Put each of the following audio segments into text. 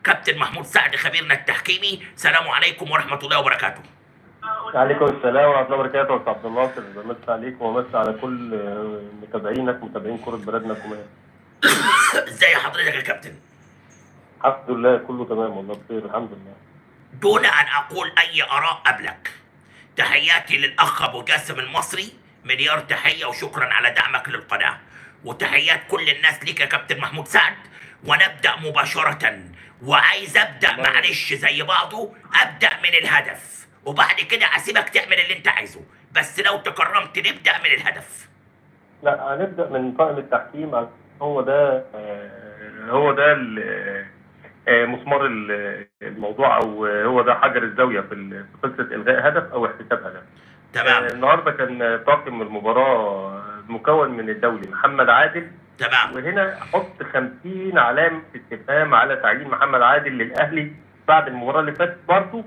كابتن محمود سعد خبيرنا التحكيمي سلام عليكم ورحمه الله وبركاته عليكم السلام ورحمة الله وبركاته أستاذ عبد الناصر بمسي عليك ومسي على كل آه، متابعينك متابعين كرة بلدنا كمان ازاي حضرتك يا كابتن الحمد لله كله تمام والله بخير الحمد لله دون ان اقول اي اراء قبلك تحياتي للاخ ابو جاسم المصري مليار تحيه وشكرا على دعمك للقناه وتحيات كل الناس ليك يا كابتن محمود سعد ونبدا مباشره وعايز ابدا معلش زي بعضه ابدا من الهدف وبعد كده اسيبك تعمل اللي انت عايزه بس لو تكرمت نبدا من الهدف لا هنبدأ من طاقم التحكيم هو ده آه، هو ده ال- آه، مسمار ال- الموضوع أو هو ده حجر الزاوية في ال- في قصة إلغاء هدف أو احتساب هدف آه، تمام النهارده كان طاقم المباراة مكون من الدولي محمد عادل تمام وهنا حط 50 علامة استفهام على تعيين محمد عادل للأهلي بعد المباراة اللي فاتت برضه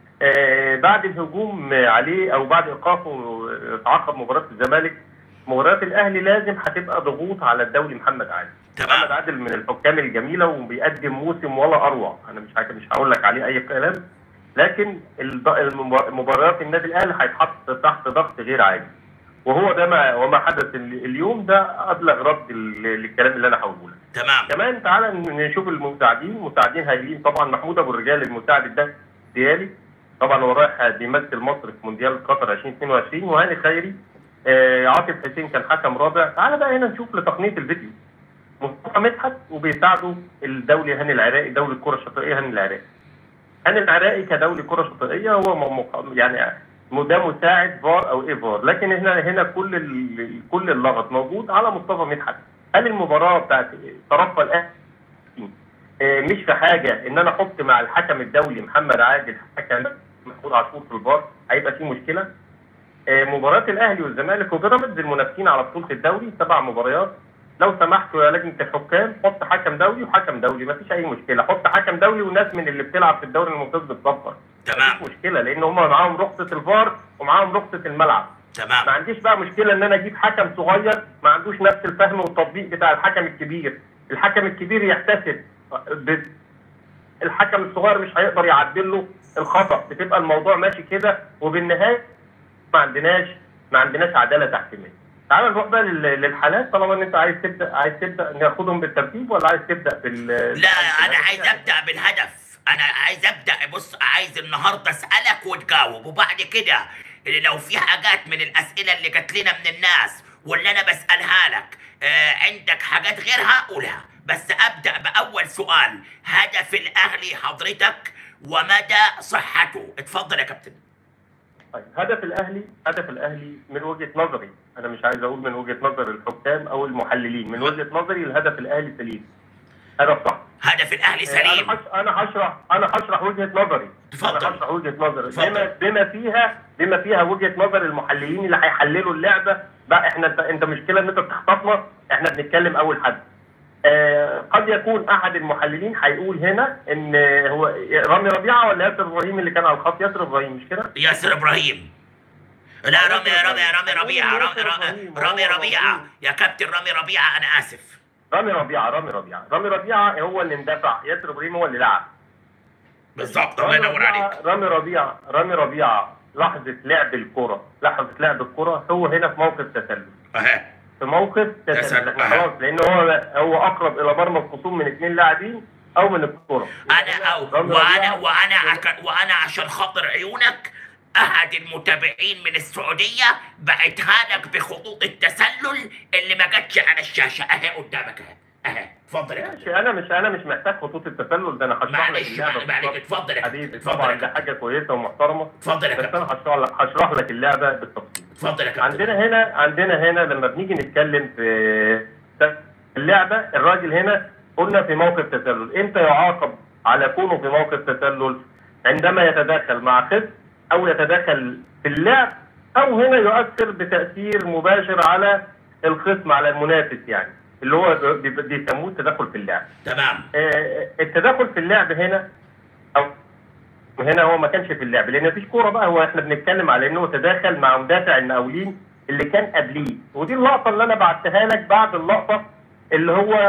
آه بعد الهجوم عليه أو بعد إيقافه تعاقب مباراة الزمالك مباراة الأهلي لازم هتبقى ضغوط على الدولي محمد عادل محمد تمام عادل من الحكام الجميلة وبيقدم موسم ولا أروع أنا مش هك- مش هقول لك عليه أي كلام لكن الض- المب- مباريات النادي الأهلي هيتحط تحت ضغط غير عادي وهو ده ما وما حدث ال- اليوم ده ابلغ رد ال- للكلام اللي انا هقوله لك. تمام كمان تعالى نشوف المساعدين مساعدين هايلين طبعا محمود ابو الرجال المساعد الدولي ديالي طبعا هو رايح بيمثل مصر في مونديال قطر 2022 وهاني خيري آه عاطف حسين كان حكم رابع تعالى بقى هنا نشوف لتقنيه الفيديو مصطفى مدحت وبيساعده الدولي هاني العراقي دولي الكره الشاطئيه هاني العراقي هاني العراقي كدولي كره شاطئيه هو م- م- يعني ده مساعد فار او ايه فار لكن هنا هنا كل ال- كل اللغط موجود على مصطفى مدحت هل المباراه بتاعت ترفع الاهلي آه، مش في حاجه ان انا احط مع الحكم الدولي محمد عادل حكم محمود عاشور في الفار هيبقى في مشكله آه، مباراه الاهلي والزمالك وبيراميدز المنافسين على بطوله الدوري سبع مباريات لو سمحتوا يا لجنه الحكام حط حكم دولي وحكم دولي مفيش اي مشكله حط حكم دولي وناس من اللي بتلعب في الدوري الممتاز بتصفر تمام مفيش مشكله لان هم معاهم رخصه الفار ومعاهم رخصه الملعب ما تمام عنديش بقى مشكله ان انا اجيب حكم صغير ما عندوش نفس الفهم والتطبيق بتاع الحكم الكبير الحكم الكبير يحتسب ب- الحكم الصغير مش هيقدر يعدل له الخطا بتبقى الموضوع ماشي كده وبالنهايه ما عندناش ما عندناش عداله تحكيميه تعال نروح بقى لل- للحالات طالما ان انت عايز تبدا عايز تبدا ناخدهم بالترتيب ولا عايز تبدا بال لا انا عايز ابدا بالهدف انا عايز ابدا بص عايز النهارده اسالك وتجاوب وبعد كده اللي لو في حاجات من الاسئله اللي جات لنا من الناس واللي انا بسالها لك آه عندك حاجات غيرها قولها بس ابدا باول سؤال هدف الاهلي حضرتك ومدى صحته اتفضل يا كابتن طيب هدف الاهلي هدف الاهلي من وجهه نظري انا مش عايز اقول من وجهه نظر الحكام او المحللين من وجهه نظري الهدف الاهلي سليم هدف صح هدف الاهلي سليم انا هش- انا هشرح انا هشرح وجهه نظري اتفضل. انا هشرح وجهه نظري اتفضل. بما بما فيها بما فيها وجهه نظر المحللين اللي هيحللوا اللعبه بقى احنا انت انت مشكله ان انت بتخطفنا احنا بنتكلم اول حد آه قد يكون احد المحللين هيقول هنا ان هو رامي ربيعه ولا ياسر ابراهيم اللي كان على الخط ياسر ابراهيم مش كده؟ ياسر ابراهيم لا رامي رامي رامي ربيعه رامي رامي- رامي ربيعه يا كابتن رامي ربيعه انا اسف رامي ربيعه رامي ربيعه رامي ربيعه هو اللي اندفع ياسر ابراهيم هو اللي لعب بالظبط الله رامي ينور ربيعة- عليك رامي ربيعه رامي ربيعه لحظه لعب الكره لحظه لعب الكره هو هنا في موقف تسلل اها في موقف تسلل. تسلل احنا خلاص لان هو هو اقرب الى مرمى الخصوم من اثنين لاعبين او من الكره انا أو رامي وانا ربيعة- وانا عك- وانا عشان خاطر عيونك احد المتابعين من السعوديه بعتها لك بخطوط التسلل اللي ما جاتش على الشاشه اهي قدامك اهي اهي اتفضل يا كابتن ماشي انا مش انا مش محتاج خطوط التسلل ده انا هشرح لك معلش اللعبه معلش معلش بالظبط. اتفضل يا كابتن حبيبي اتفضل طبعا يا ده كابتن حاجه كويسه ومحترمه اتفضل يا بس كابتن انا هشرح لك هشرح لك اللعبه بالتفصيل اتفضل يا كابتن عندنا هنا عندنا هنا لما بنيجي نتكلم في اللعبه الراجل هنا قلنا في موقف تسلل امتى يعاقب على كونه في موقف تسلل عندما يتدخل مع خصم او يتدخل في اللعب او هنا يؤثر بتاثير مباشر على الخصم على المنافس يعني اللي هو بي- بيسموه التدخل في اللعب تمام آه، التدخل في اللعب هنا او هنا هو ما كانش في اللعب لان مفيش كوره بقى هو احنا بنتكلم على انه تداخل مع مدافع المقاولين اللي كان قبليه ودي اللقطه اللي انا بعتها لك بعد اللقطه اللي هو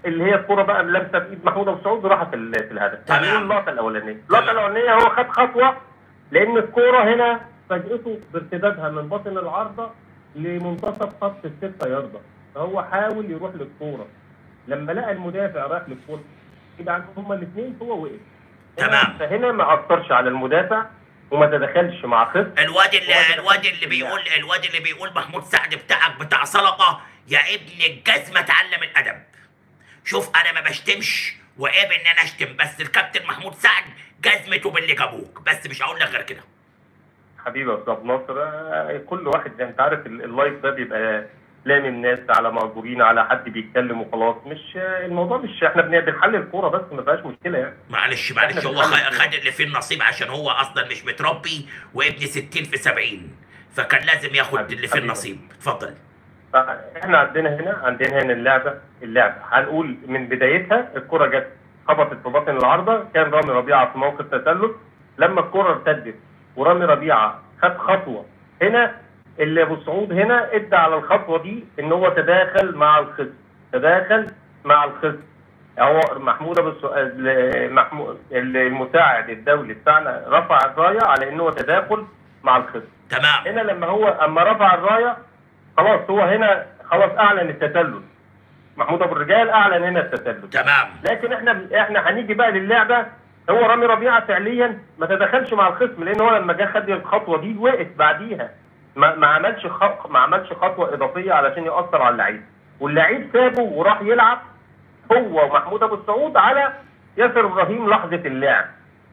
اللي هي الكوره بقى لامسه بايد محمود ابو سعود وراحت في ال- في الهدف تمام. هنقول اللقطه الاولانيه اللقطه تمام. الاولانيه هو خد خطوه لان الكوره هنا فاجئته بارتدادها من باطن العارضه لمنتصف خط الستة ياردة فهو حاول يروح للكوره لما لقى المدافع رايح للكوره يبقى عندهم هما الاثنين هو وقف تمام. فهنا ما اثرش على المدافع وما تدخلش مع خصم الواد اللي الواد الواد اللي اللي بيقول الواد اللي بيقول محمود سعد بتاعك بتاع سلطه يا ابن الجزمه اتعلم الادب شوف انا ما بشتمش وقابل ان انا اشتم بس الكابتن محمود سعد جزمته باللي جابوك بس مش هقول لك غير كده حبيبي يا استاذ ناصر آه، كل واحد انت عارف ال- اللايف ده بيبقى لامم ناس على مأجورين على حد بيتكلم وخلاص مش آه، الموضوع مش احنا بن- بنحلل الكوره بس ما فيهاش مشكله يعني معلش معلش إحنا هو بنحلل خ- كده. خد اللي فيه النصيب عشان هو اصلا مش متربي وابن 60 في 70 فكان لازم ياخد حبيبي- اللي فيه حبيبي. النصيب اتفضل احنا عندنا هنا عندنا هنا اللعبه اللعبه هنقول من بدايتها الكره جت خبطت في باطن العارضه كان رامي ربيعه في موقف تسلل لما الكره ارتدت ورامي ربيعه خد خطوه هنا اللي ابو سعود هنا ادى على الخطوه دي ان هو تداخل مع الخصم تداخل مع الخصم هو محمود ابو سعود محمود المساعد الدولي بتاعنا رفع الرايه على انه تداخل مع الخصم تمام هنا لما هو اما رفع الرايه خلاص هو هنا خلاص اعلن التسلل محمود ابو الرجال اعلن هنا التسلل تمام لكن احنا احنا هنيجي بقى للعبه هو رامي ربيعه فعليا ما تدخلش مع الخصم لان هو لما جه خد الخطوه دي وقف بعديها ما, ما عملش خط ما عملش خطوه اضافيه علشان ياثر على اللعيب واللعيب سابه وراح يلعب هو ومحمود ابو السعود على ياسر ابراهيم لحظه اللعب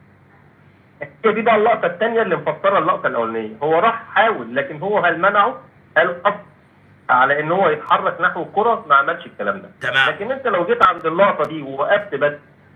هي دي بقى اللقطه الثانيه اللي مفسره اللقطه الاولانيه هو راح حاول لكن هو هل منعه هل قصد على ان هو يتحرك نحو الكره ما عملش الكلام ده تمام لكن انت لو جيت عند اللقطه دي ووقفت بس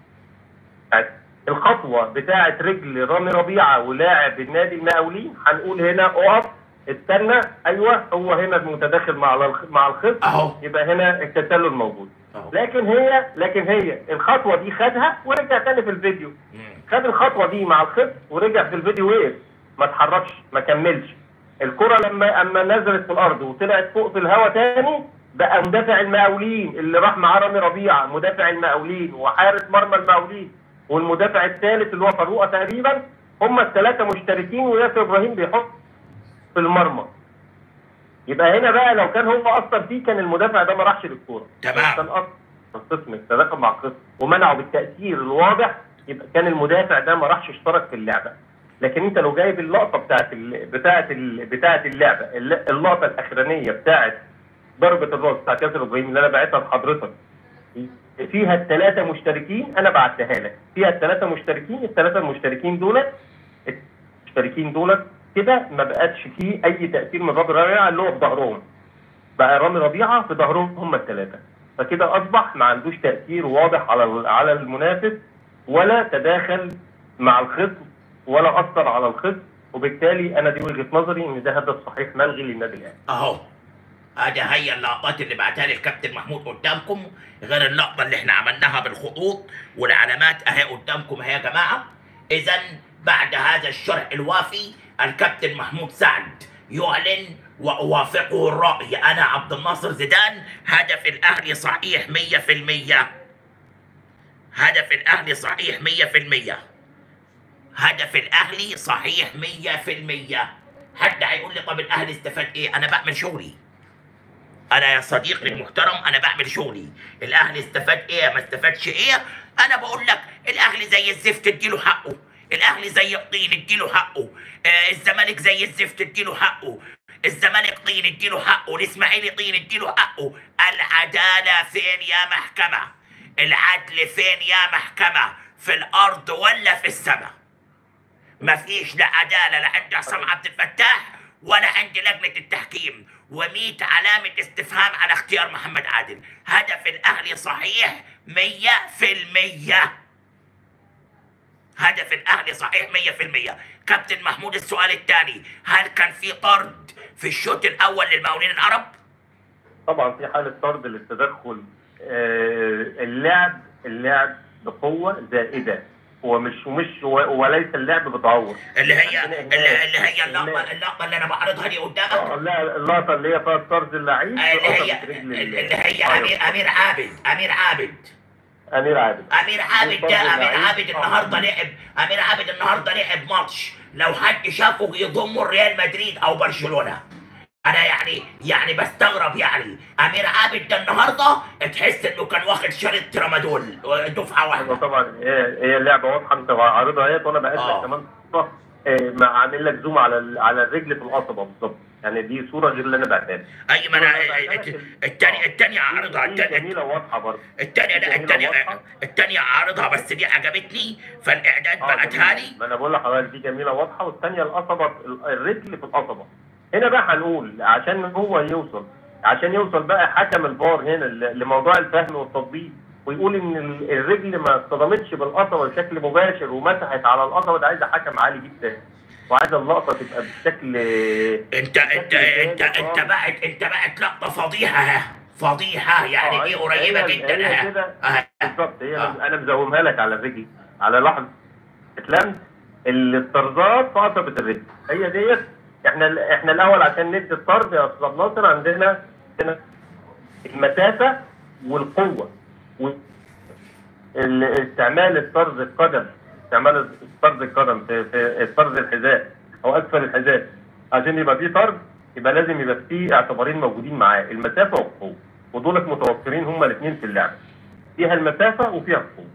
الخطوه بتاعه رجل رامي ربيعه ولاعب النادي المقاولين هنقول هنا اقف استنى ايوه هو هنا المتداخل مع الخ- مع الخصم اهو يبقى هنا التسلل موجود اهو لكن هي لكن هي الخطوه دي خدها ورجع تاني في الفيديو مم. خد الخطوه دي مع الخصم ورجع في الفيديو وقف ما اتحركش ما كملش الكره لما اما نزلت في الارض وطلعت فوق في الهواء تاني بقى مدافع المقاولين اللي راح مع رامي ربيعه مدافع المقاولين وحارس مرمى المقاولين والمدافع الثالث اللي هو فاروقه تقريبا هم الثلاثه مشتركين وياسر ابراهيم بيحط في المرمى يبقى هنا بقى لو كان هو اثر فيه كان المدافع ده ما راحش للكوره تمام. كان اثر القسم تداخل مع القسم ومنعه بالتاثير الواضح يبقى كان المدافع ده ما راحش اشترك في اللعبه لكن انت لو جايب اللقطه بتاعت ال... بتاعت ال... بتاعت اللعبه الل- اللقطه الاخرانيه بتاعت ضربه الراس بتاعت ياسر ابراهيم اللي انا بعتها لحضرتك فيها الثلاثه مشتركين انا بعتها لك فيها الثلاثه مشتركين الثلاثه المشتركين دولت المشتركين دولت كده ما بقتش فيه اي تاثير من رامي ربيعه اللي هو في ظهرهم بقى رامي ربيعه في ظهرهم هم الثلاثه فكده اصبح ما عندوش تاثير واضح على على المنافس ولا تداخل مع الخصم ولا اثر على الخصم وبالتالي انا دي وجهه نظري ان ده هدف صحيح ملغي للنادي الاهلي اهو ادي هي اللقطات اللي بعتها لي الكابتن محمود قدامكم غير اللقطه اللي احنا عملناها بالخطوط والعلامات اهي قدامكم اهي يا جماعه اذا بعد هذا الشرح الوافي الكابتن محمود سعد يعلن واوافقه الراي انا عبد الناصر زيدان هدف الاهلي صحيح 100% هدف الاهلي صحيح 100% هدف الاهلي صحيح 100% حد هيقول لي طب الاهلي استفاد ايه انا بعمل شغلي انا يا صديقي المحترم انا بعمل شغلي الاهلي استفاد ايه ما استفادش ايه انا بقول لك الاهلي زي الزفت اديله حقه الاهلي زي الطين اديله حقه آه الزمالك زي الزفت اديله حقه الزمالك طين اديله حقه الاسماعيلي طين اديله حقه العداله فين يا محكمه العدل فين يا محكمه في الارض ولا في السماء مفيش لا عداله لا عند عصام عبد الفتاح ولا عند لجنه التحكيم و100 علامه استفهام على اختيار محمد عادل هدف الاهلي صحيح 100% هدف الاهلي صحيح 100% كابتن محمود السؤال الثاني هل كان في طرد في الشوط الاول للمقاولين العرب طبعا في حاله طرد للتدخل آه، اللعب اللعب بقوه زائده ومش ومش و- وليس اللعب بتعور اللي هي عندنا اللي, إهمال. اللي هي اللقطه إهمال. اللقطه اللي انا بعرضها دي آه، قدامك لا اللقطه اللي هي فيها طرز اللعيب اللي هي وقطعت رجل ال- اللي هي أيوة. امير امير عابد امير عابد امير عادل امير عابد طرز ده امير اللعيب. عابد آه. النهارده لعب امير عابد النهارده لعب ماتش لو حد شافه يضمه ريال مدريد او برشلونه انا يعني يعني بستغرب يعني امير عابد ده النهارده تحس انه كان واخد شريط ترامادول دفعه أيوة واحده طبعا هي هي اللعبه واضحه انت عارضها اهيت وانا بقيت آه. لك كمان صورة، آه، مع عامل لك زوم على ال- على الرجل في القصبه بالظبط يعني دي صوره غير اللي انا بعتها لك. اي ما انا أنا بعتها لك ال- الثانيه آه. الثانيه عارضها دي- دي التانية- جميله واضحه برضه الثانيه لا جميلة الثانيه واضحة. الثانيه عارضها بس دي عجبتني فالاعداد آه، بعتها جميلة. لي ما انا بقول لحضرتك دي جميله واضحه والثانيه القصبه ال- الرجل في القصبه هنا بقى هنقول عشان هو يوصل عشان يوصل بقى حكم الفار هنا ل- لموضوع الفهم والتطبيق ويقول ان ال- الرجل ما اصطدمتش بالقصبه بشكل مباشر ومسحت على القصبه ده عايزه حكم عالي جدا وعايزه اللقطه تبقى بشكل انت انت انت انت بقت انت بقت لقطه فضيحه ها فضيحه يعني آه، دي هي- قريبه هي- جدا هي ها كده اه. بالظبط هي آه. انا مزومها لك على الرجل على لحظه اتلمس الطرزات في قصبة الرجل هي ديت احنا احنا الاول عشان ندي الطرد يا استاذ عبد الناصر عندنا عندنا المسافه والقوه و- ال- استعمال الطرز القدم استعمال طرز القدم في, في طرز الحذاء او اسفل الحذاء عشان يبقى فيه طرد يبقى لازم يبقى فيه اعتبارين موجودين معاه المسافه والقوه ودولت متوفرين هما الاثنين في اللعبه فيها المسافه وفيها القوه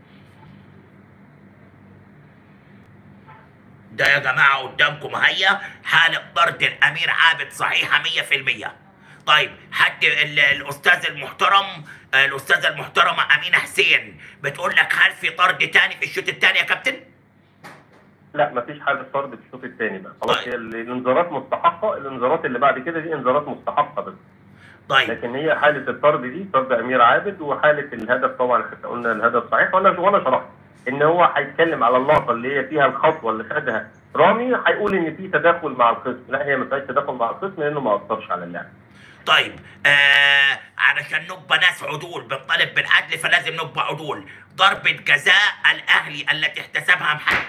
ده يا جماعه قدامكم هي حاله طرد الامير عابد صحيحه 100% طيب حد ال- الاستاذ المحترم آه، الاستاذه المحترمه امينه حسين بتقول لك هل في طرد تاني في الشوط الثاني يا كابتن؟ لا مفيش حاله طرد في الشوط الثاني بقى خلاص طيب. هي ال- الانذارات مستحقه الانذارات اللي بعد كده دي انذارات مستحقه بس طيب لكن هي حاله الطرد دي طرد امير عابد وحاله الهدف طبعا احنا قلنا الهدف صحيح وانا وانا شرحت ان هو هيتكلم على اللقطه اللي هي فيها الخطوه اللي خدها رامي هيقول ان في تداخل مع الخصم لا هي ما فيهاش تداخل مع الخصم لانه ما اثرش على اللعب طيب آه علشان نبقى ناس عدول بنطالب بالعدل فلازم نبقى عدول ضربة جزاء الأهلي التي احتسبها محمد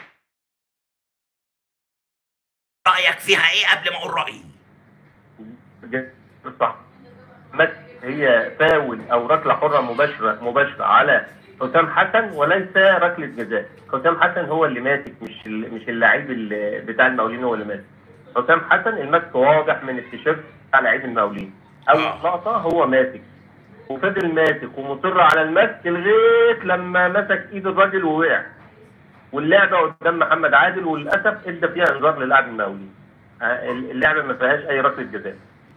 رأيك فيها إيه قبل ما أقول رأيي؟ صح بس هي فاول او ركله حره مباشره مباشره على حسام حسن وليس ركله جزاء حسام حسن هو اللي ماسك مش ال- مش اللعيب اللي- بتاع المقاولين هو اللي ماسك حسام حسن المسك واضح من التيشيرت بتاع لعيب المقاولين اول آه. لقطه هو ماسك وفضل ماسك ومصر على المسك لغايه لما مسك ايد الراجل ووقع واللعبه قدام محمد عادل وللاسف ادى فيها انذار للاعب المقاولين آه، اللعبه ما فيهاش اي ركله جزاء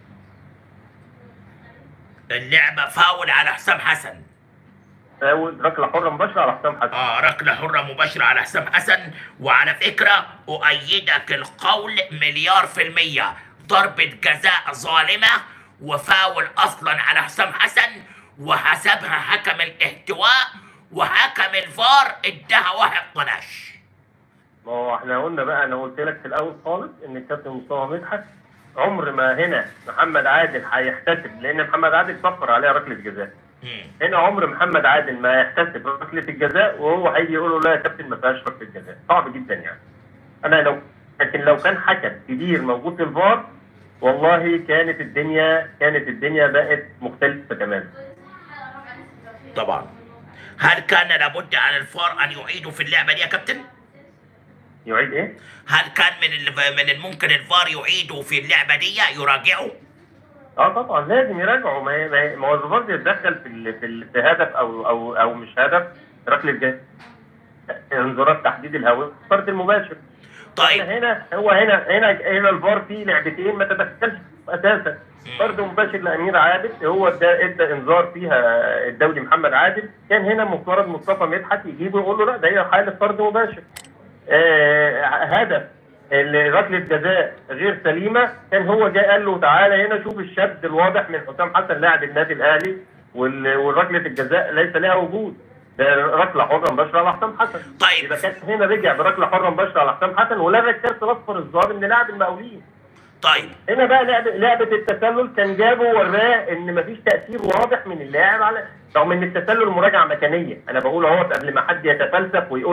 اللعبة فاول على حسام حسن فاول ركله حره مباشره على حسام حسن آه ركلة حرة مباشرة على حسام حسن وعلى فكرة أؤيدك القول مليار في المية ضربة جزاء ظالمة وفاول أصلا على حسام حسن وحسبها حكم الاحتواء وحكم الفار اداها واحد طناش ما هو احنا قلنا بقى انا قلت لك في الاول خالص ان الكابتن مصطفى مدحت عمر ما هنا محمد عادل هيحتسب لان محمد عادل صفر عليها ركله جزاء مم. هنا عمر محمد عادل ما يحتسب ركله الجزاء وهو هيجي يقول له لا يا كابتن ما فيهاش ركله جزاء صعب جدا يعني انا لو لكن لو كان حكم كبير موجود في الفار والله كانت الدنيا كانت الدنيا بقت مختلفه تماما طبعا هل كان لابد على الفار أن يعيدوا في اللعبة دي يا كابتن؟ يعيد ايه؟ هل كان من ال- من الممكن الفار يعيدوا في اللعبة دي يراجعوا؟ اه طبعا لازم يراجعوا ما هي- ما هي- ما هو الفار بيتدخل في ال- في ال- في هدف او او او مش هدف ركله جزاء انذارات تحديد الهويه الطرد المباشر طيب هنا هو هنا هنا هنا الفار فيه لعبتين ما تدخلش اساسا طرد مباشر لامير عادل هو ده ادى انذار فيها الدولي محمد عادل كان هنا مفترض مصطفى مدحت يجيبه ويقول له لا ده هي حاله طرد مباشر آه هدف ال- ركله جزاء غير سليمه كان هو جاي قال له تعالى هنا شوف الشد الواضح من حسام حسن لاعب النادي الاهلي وال- والركله الجزاء ليس لها وجود ده ركله حره مباشره على حسام حسن طيب. يبقى كان هنا رجع بركله حره مباشره على حسام حسن ولغى الكارت الاصفر الظالم للاعب المقاولين طيب هنا بقى لعبه لعبه التسلل كان جابه وراه ان مفيش تاثير واضح من اللاعب على رغم ان التسلل مراجعه مكانيه انا بقول اهو قبل ما حد يتفلسف ويقول لي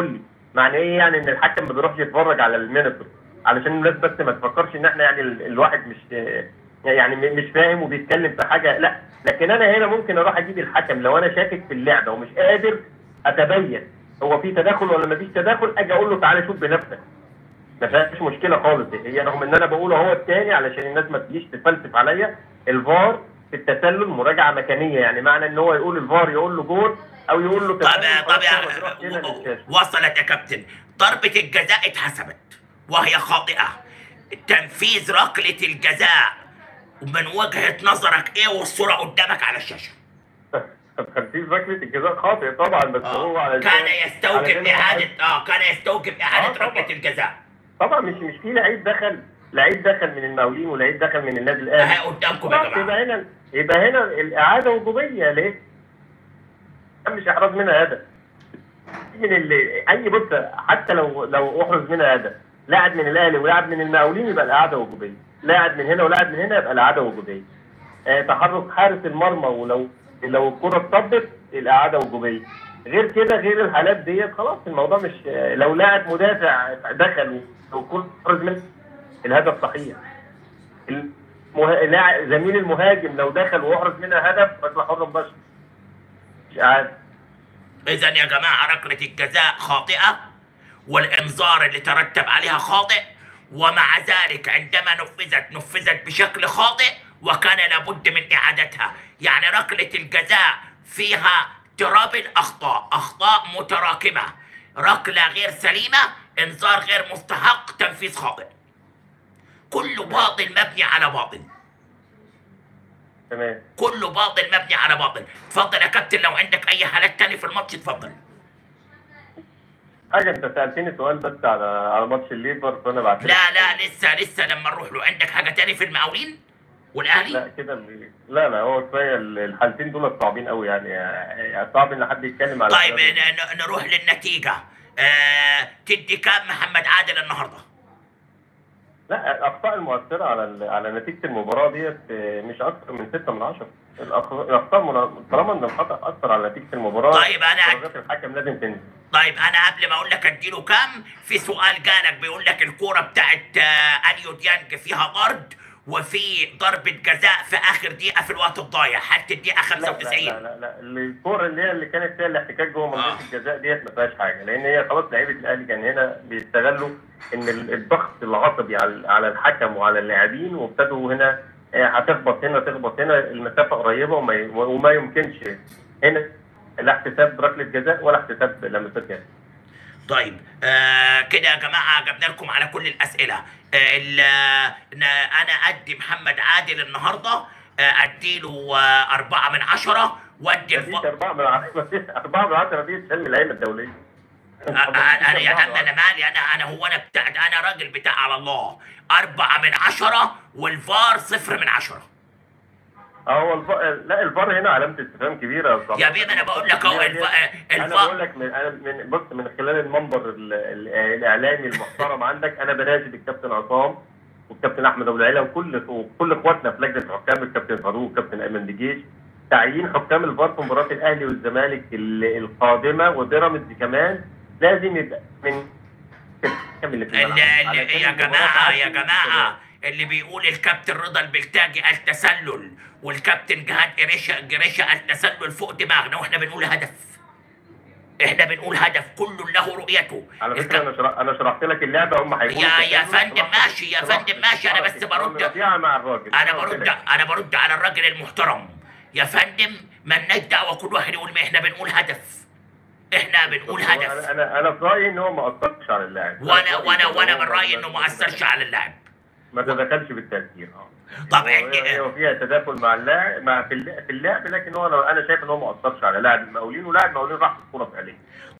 معنى ايه يعني ان الحكم ما بيروحش يتفرج على المينيتور علشان الناس بس ما تفكرش ان احنا يعني ال- الواحد مش يعني م- مش فاهم وبيتكلم في حاجه لا لكن انا هنا ممكن اروح اجيب الحكم لو انا شاكك في اللعبه ومش قادر اتبين هو في تداخل ولا ما فيش تداخل اجي اقول له تعالى شوف بنفسك ما فيهاش مشكله خالص هي رغم ان انا بقول هو الثاني علشان الناس ما تجيش تفلسف عليا الفار في التسلل مراجعه مكانيه يعني معنى ان هو يقول الفار يقول له جول او يقول له طب تسلل طب خلاص هو ما بيروحش هنا يا للشاشة. وصلت يا كابتن ضربة الجزاء اتحسبت وهي خاطئة تنفيذ ركلة الجزاء ومن وجهة نظرك ايه والصورة قدامك على الشاشة تنفيذ ركله الجزاء خاطئ طبعا بس هو آه. علشان كان يستوجب علشان هو إعادة اه كان يستوجب آه، إعادة طبعا. ركلة الجزاء طبعا مش مش في لعيب دخل لعيب دخل من المقاولين ولعيب دخل من النادي اهي الاهلي قدامكم يا خلاص، جماعة يبقى هنا يبقى هنا الاعاده وجوبيه ليه؟ مش احراز منها هدف من اللي اي بص حتى لو لو احرز منها هدف لاعب من الاهلي ولاعب من المقاولين يبقى الاعاده وجوبيه لاعب من هنا ولاعب من هنا يبقى الاعاده وجوبيه آه تحرك حارس المرمى ولو لو الكره اتصدت الاعاده وجوبيه غير كده غير الحالات ديت خلاص الموضوع مش آه، لو لاعب مدافع دخل والكره احرز منه الهدف صحيح المه... لاعب- زميل المهاجم لو دخل واحرز منها هدف ركله حره مباشره مش عارف اذا يا جماعة ركلة الجزاء خاطئة والانذار اللي ترتب عليها خاطئ ومع ذلك عندما نفذت نفذت بشكل خاطئ وكان لابد من اعادتها يعني ركلة الجزاء فيها تراب الاخطاء اخطاء متراكمة ركلة غير سليمة انذار غير مستحق تنفيذ خاطئ كل باطل مبني على باطل تمام كله باطل مبني على باطل اتفضل يا كابتن لو عندك اي حالات تاني في الماتش اتفضل حاجه انت سالتني سؤال بس على على ماتش الليفر فانا بعت لا لا لسه لسه لما نروح له عندك حاجه تاني في المقاولين والاهلي لا كده ال- لا لا هو كفايه ال- الحالتين دول صعبين قوي يعني يعني صعب ان حد يتكلم على طيب الكلام ده. ن- ن- نروح للنتيجه آه تدي كام محمد عادل النهارده لا الاخطاء المؤثره على ال- على نتيجه المباراه ديت آه، مش اكثر من 6 من 10 الأخ- الاخطاء من- طالما ان الخطا اثر على نتيجه المباراه طيب أنا- قرارات الحكم لازم تنزل طيب انا قبل ما اقول لك اديله كام في سؤال جالك بيقول لك الكوره بتاعت آه اليو ديانج فيها طرد وفي ضربه جزاء في اخر دقيقه في الوقت الضايع حتى الدقيقه لا لا 95 لا لا, لا. الكوره اللي هي اللي كانت فيها الاحتكاك جوه آه. منطقه الجزاء ديت ما فيهاش حاجه لان هي خلاص لعيبه الاهلي كان هنا بيستغلوا ان ال- الضغط العصبي على على الحكم وعلى اللاعبين وابتدوا هنا آه، هتخبط هنا تخبط هنا المسافه قريبه وما ي- وما يمكنش هنا لا احتساب ركله جزاء ولا احتساب لمسات جزاء طيب آه كده يا جماعة جبنا لكم على كل الأسئلة آه ال- آه، ن- أنا أدي محمد عادل النهاردة آه أديله آه أربعة من عشرة وأدي مفيش الف... اربعه من عشره اربعه من عشره دي تسلم العلم الدوليه آه، آه، أنا يا عم أنا مالي أنا أنا هو أنا بتاع أنا راجل بتاع على الله أربعة من عشرة والفار صفر من عشرة اه هو الف... لا الفار هنا علامه استفهام كبيره يا بيه ما أنا بقول لك أهو الف... آه، انا بقول الفار لك من انا من بص من خلال المنبر ال- ال- الاعلامي المحترم عندك انا بناشد الكابتن عصام والكابتن احمد ابو العيله وكل وكل اخواتنا في لجنه الحكام الكابتن فاروق والكابتن ايمن دجيش تعيين حكام الفار في مباراه الاهلي والزمالك ال- القادمه وبيراميدز كمان لازم يبقى من الحكم اللي في ال- الملعب. ال- علشان يا المباراة جماعة يا تعدي جماعة اللي بيقول الكابتن رضا البلتاجي التسلل والكابتن جهاد قريشة قريشة التسلل فوق دماغنا واحنا بنقول هدف احنا بنقول هدف كل له رؤيته على الك- فكره انا شرح انا شرحت لك اللعبه هم هيقولوا يا- يا تسلل، فندم شرحت- ماشي، يا شرحت- فندم ماشي، أنا بس شرحت برد. الرفيعة مع الراجل انا قلت برد لك. انا برد على الراجل المحترم يا فندم مالناش دعوة كل واحد يقول ما احنا بنقول هدف احنا بنقول انا هدف انا انا في رايي ان هو ما اثرش على اللاعب وانا أنا في وانا رأيي وانا إن هو من رايي انه ما اثرش على اللاعب ما تدخلش بالتاثير اه طب هو- عندي هو فيها تداخل مع اللاعب مع في اللعب, في اللعب لكن هو انا انا شايف ان هو ما اثرش على لاعب المقاولين ولاعب المقاولين راح في الكوره فعليا